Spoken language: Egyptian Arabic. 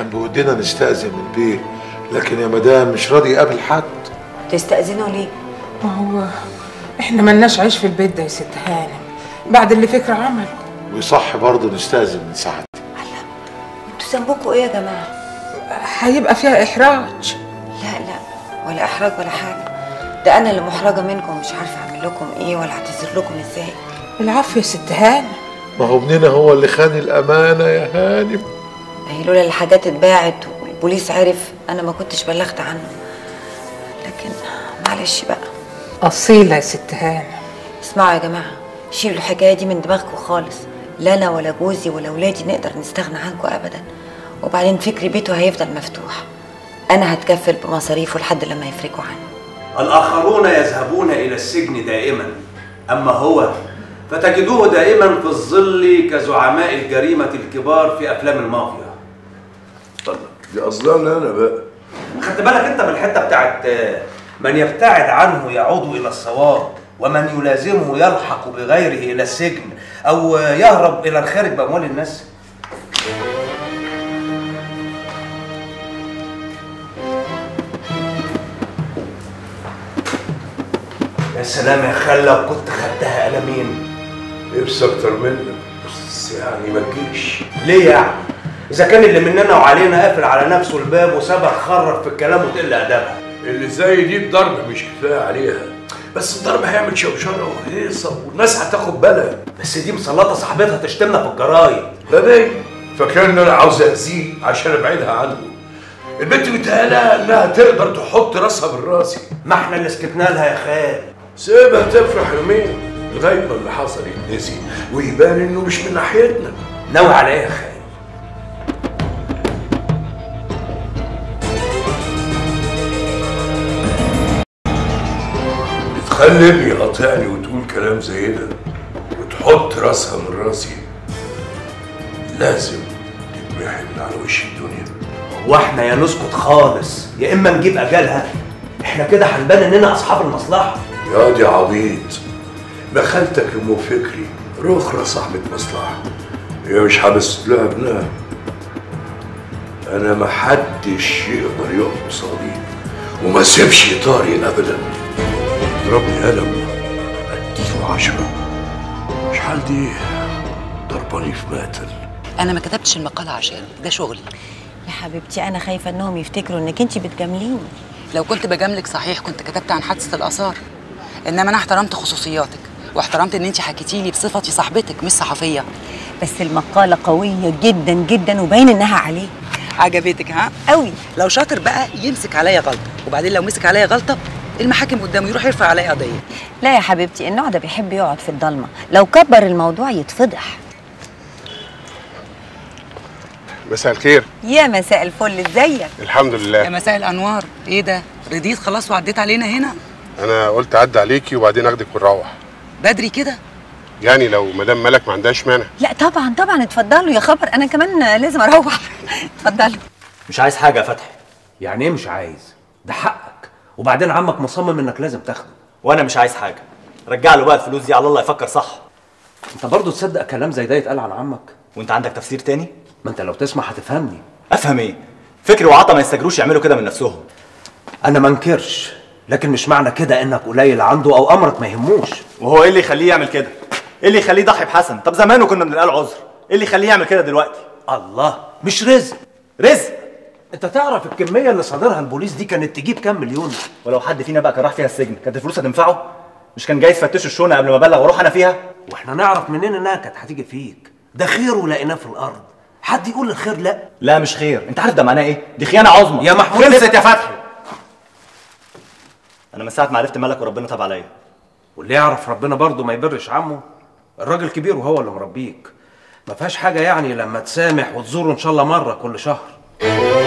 كان بودنا نستأذن من البيت لكن يا مدام مش راضي يقابل حد تستأذنوا ليه؟ ما هو احنا ملناش عيش في البيت ده يا ست هانم بعد اللي فكرة عمل ويصح برضه نستأذن من ساعتها انتوا ذنبكم ايه يا جماعة؟ هيبقى فيها إحراج لا لا ولا إحراج ولا حاجة ده أنا اللي محرجة منكم مش عارفة أعمل لكم إيه ولا أعتذر لكم إزاي العفو يا ست هانم ما هو ابننا هو اللي خان الأمانة يا هانم ما هي لولا الحاجات اتباعت والبوليس عرف أنا ما كنتش بلغت عنه لكن معلش بقى أصيلة يا ست هانم اسمعوا يا جماعة شيلوا الحكاية دي من دماغكم خالص لا أنا ولا جوزي ولا ولادي نقدر نستغنى عنكم أبدا وبعدين فكري بيته هيفضل مفتوح أنا هتكفل بمصاريفه لحد لما يفرجوا عنه الآخرون يذهبون إلى السجن دائما أما هو فتجدوه دائما في الظل كزعماء الجريمة الكبار في أفلام المافيا دي قصدنا انا بقى خدت بالك أنت من الحتة بتاعت آه، من يبتعد عنه يعود إلى الصواب ومن يلازمه يلحق بغيره إلى السجن أو آه، يهرب إلى الخارج بأموال الناس يا سلام يا خال لو كنت خدتها قلمين نفسي اكتر منك بس يعني ما تجيش ليه يعني؟ إذا كان اللي مننا وعلينا قافل على نفسه الباب وسابها تخرف في الكلام وتقل أدبها اللي زي دي الضرب مش كفايه عليها بس الضرب هيعمل شوشره وهيصه والناس هتاخد بالها بس دي مسلطة صاحبتها تشتمنا في الجرايد ده باين فاكر ان انا عاوز اذيه عشان ابعدها عنه البنت متهيألها انها تقدر تحط راسها بالراسي ما احنا اللي سكتنا لها يا خال سيبها تفرح يومين لغايه ما اللي حصل يتنسي ويبان انه مش من ناحيتنا ناوي على ايه يا خال؟ تخلي ابني يقاطعني وتقول كلام زي ده وتحط راسها من راسي لازم تتمحي من على وش الدنيا هو احنا يا نسكت خالص يا اما نجيب اجالها احنا كده هنبان اننا اصحاب المصلحة يا دي عبيط ما خالتك ام فكري رخرة صاحبة مصلحة هي مش حبست لها ابنها انا ما حدش يقدر يقف قصادي وما سيبش طاري ابدا ضربني قلم اديله عشرة مش حال دي ضرباني في مقتل انا ما كتبتش المقاله عشان ده شغلي يا حبيبتي أنا خايفة إنهم يفتكروا إنك أنت بتجامليني لو كنت بجاملك صحيح كنت كتبت عن حادثه الاثار انما انا احترمت خصوصياتك واحترمت ان انت حكيتي لي بصفتي صاحبتك مش صحفيه بس المقالة قوية جدا جدا وباين إنها عليه عجبتك ها قوي لو شاطر بقى يمسك عليا غلطه وبعدين لو مسك عليا غلطه المحاكم قدامه يروح يرفع عليا قضيه لا يا حبيبتي النوع ده بيحب يقعد في الضلمة لو كبر الموضوع يتفضح مساء الخير يا مساء الفل ازيك الحمد يا لله مساء الانوار ايه ده رضيت خلاص وعديت علينا هنا انا قلت اعدي عليكي وبعدين اخدك ونروح بدري كده يعني لو مدام ملك ما عندهاش مانع لا طبعا طبعا اتفضلوا يا خبر انا كمان لازم اروح اتفضلوا مش عايز حاجه يا فتحي يعني ايه مش عايز ده حقك وبعدين عمك مصمم انك لازم تاخده وانا مش عايز حاجه رجع له بقى الفلوس دي على الله يفكر صح انت برضه تصدق كلام زي ده يتقال عن عمك وانت عندك تفسير تاني ما انت لو تسمع هتفهمني افهم ايه فكري وعطا ما يستجروش يعملوا كده من نفسهم انا ما انكرش لكن مش معنى كده انك قليل عنده او امرك ما يهموش وهو ايه اللي يخليه يعمل كده ايه اللي يخليه يضحي بحسن طب زمانه كنا بنلقى له عذر ايه اللي يخليه يعمل كده دلوقتي الله مش رزق رزق انت تعرف الكميه اللي صادرها البوليس دي كانت تجيب كام مليون ولو حد فينا بقى كان راح فيها السجن كانت الفلوس هتنفعه مش كان جاي يفتشوا الشونه قبل ما ابلغ واروح انا فيها واحنا نعرف منين انها كانت هتيجي فيك ده خير ولقيناه في الارض حد يقول الخير لا لا مش خير انت عارف ده معناه ايه دي خيانه عظمى يا محمود خلصت يا فتحي انا من ساعه ما عرفت مالك وربنا تاب عليا واللي يعرف ربنا برضه ما يبرش عمه الراجل كبير وهو اللي مربيك ما فيهاش حاجه يعني لما تسامح وتزوره ان شاء الله مره كل شهر